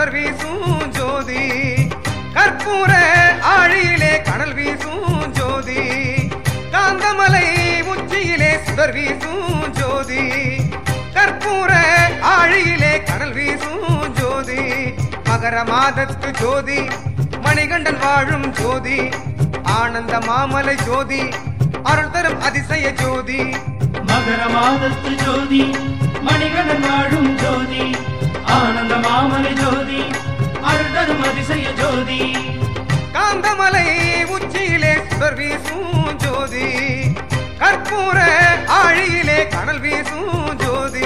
சுடர் வீசும் ஜோதி கற்பூர ஆழியிலே கடல் வீசும் ஜோதி காந்தமலை உச்சியிலே சுடர் வீசும் ஜோதி கற்பூர ஆழியிலே கடல் வீசும் ஜோதி மகர மாதத்து ஜோதி மணிகண்டன் வாழும் ஜோதி ஆனந்த மாமலை ஜோதி அருள் தரும் அதிசய ஜோதி மகர மாதத்து ஜோதி மணிகண்டன் வாழும் ஜோதி ஆனந்த மாமலை ஜோதி அருள்தரும் அதிசய ஜோதி காந்தமலை உச்சியிலே சுடர் வீசும் ஜோதி கற்பூர ஆழியிலே கடல் வீசும் ஜோதி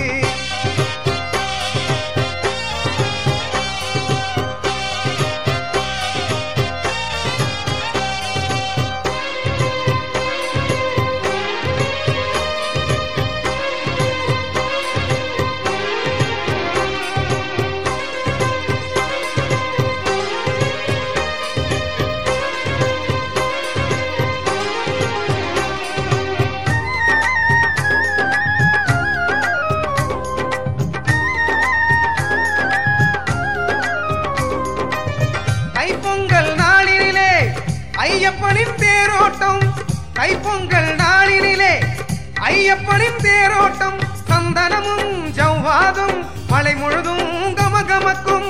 தைப்பொங்கல் நாளினிலே ஐயப்பனின் தேரோட்டம் தைப்பொங்கல் நாளினிலே ஐயப்பனின் தேரோட்டம் சந்தனமும் ஜவ்வாதும் மலை முழுதும் கமகமக்கும்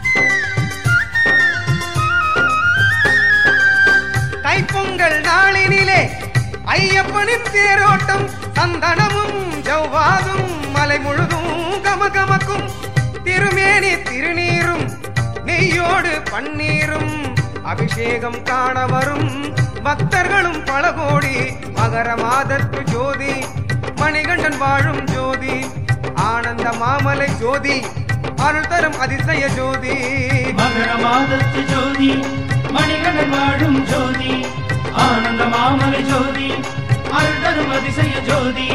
தைப்பொங்கல் நாளினிலே ஐயப்பனின் தேரோட்டம் சந்தனமும் ஜவ்வாதும் மலை முழுதும் கமகமக்கும் திருமேனி திருநீரும் நெய்யோடு பன்னீரும் அபிஷேகம் காண வரும் பக்தர்களும் பல கோடி மகர மாதத்து ஜோதி மணிகண்டன் வாழும் ஜோதி ஆனந்த மாமலை ஜோதி அருள் தரும் அதிசய ஜோதி மகர மாதத்து ஜோதி மணிகண்டன் வாழும் ஜோதி ஆனந்த மாமலை ஜோதி அருள்தரும் அதிசய ஜோதி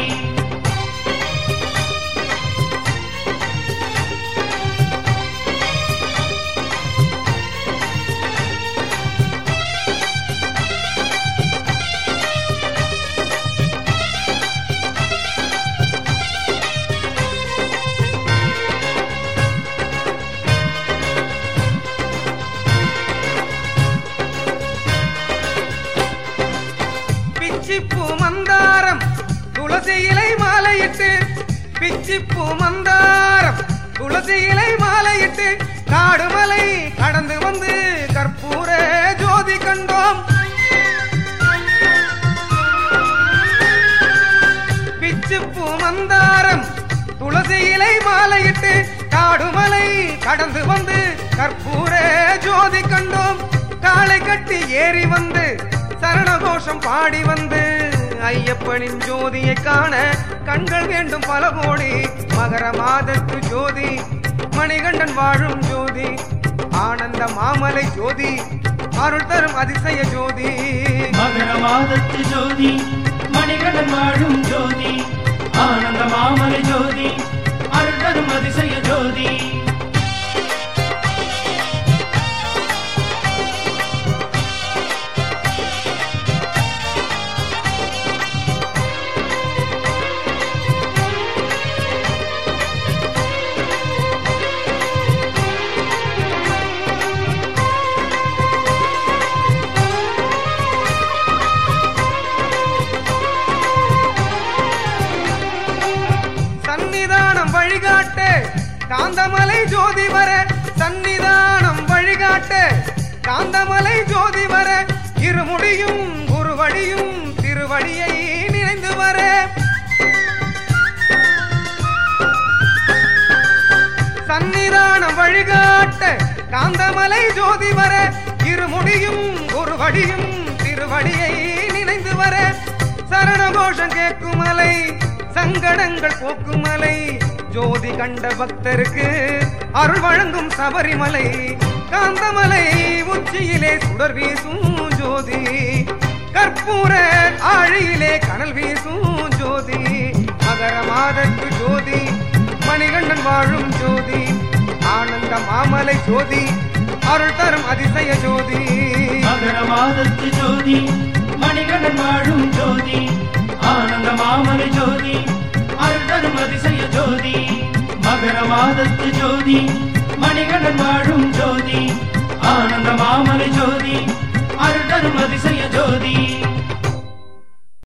பிச்சிப்பூ மந்தாரம் துளசி இலை மாலையிட்டு பிச்சிப்பூ மந்தாரம் துளசி இலை மாலையிட்டு காடுமலை கடந்து வந்து கற்பூர ஜோதி கண்டோம் பிச்சிப்பூ மந்தாரம் துளசி இலை மாலையிட்டு காடுமலை கடந்து வந்து கற்பூர ஜோதி கண்டோம் காலை கட்டி ஏறி வந்து சரணகோஷம் பாடி வந்து ஐயப்பனின் ஜோதியை காண கண்கள் வேண்டும் பல கோடி மகர மாதத்து ஜோதி மணிகண்டன் வாழும் ஜோதி ஆனந்த மாமலை ஜோதி அருள் தரும் அதிசய ஜோதி மகர மாதத்து ஜோதி மணிகண்டன் வாழும் ஜோதி ஆனந்த மாமலை ஜோதி அருள்தரும் அதிசய ஜோதி சன்னிதானம் வழிகாட்டு காந்தமலை ஜோதி வர சன்னிதானம் வழிகாட்டு காந்தமலை ஜோதி வர இருமுடியும் குருவடியும் திருவடியை நினைந்து வர சன்னிதானம் வழிகாட்ட காந்தமலை ஜோதி வர இருமுடியும் குருவடியும் திருவடியை நினைந்து வர சரணகோஷம் கேட்கும் மலை சங்கடங்கள் போக்கும் மலை ஜோதி கண்ட பக்தருக்கு அருள் வழங்கும் சபரிமலை காந்தமலை உச்சியிலே சுடர் வீசும் ஜோதி கற்பூர ஆழியிலே கனல் வீசும் ஜோதி மகர மாதத்து ஜோதி மணிகண்டன் வாழும் ஜோதி ஆனந்த மாமலை ஜோதி அருள் தரும் அதிசய ஜோதி மகர மாதத்து ஜோதி மணிகண்டன் வாழும் ஜோதி ஆனந்த மாமலை ஜோதி அருள்தரும் அதிசய ஜோதி மகர மாதத்து ஜோதி மணிகண்டன் வாழும் ஜோதி ஆனந்த மாமலை ஜோதி அருள் தரும் அதிசய ஜோதி